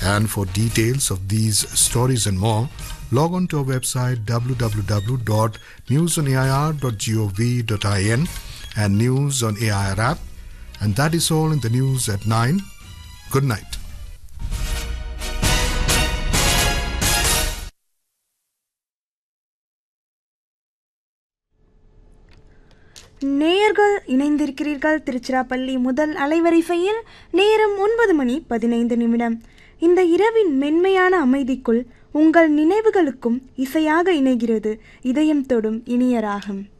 And for details of these stories and more, log on to our website www.newsonair.gov.in and News on AIR app. And that is all in the news at 9. Good night. நேயர்கள் இணைந்திருக்கிறீர்கள் திருச்சிராப்பள்ளி முதல் அலைவரிசையில் நேரம் ஒன்பது மணி பதினைந்து நிமிடம் இந்த இரவின் மென்மையான அமைதிக்குள் உங்கள் நினைவுகளுக்கும் இசையாக இணைகிறது இதயம் தொடும் இனிய ராகம்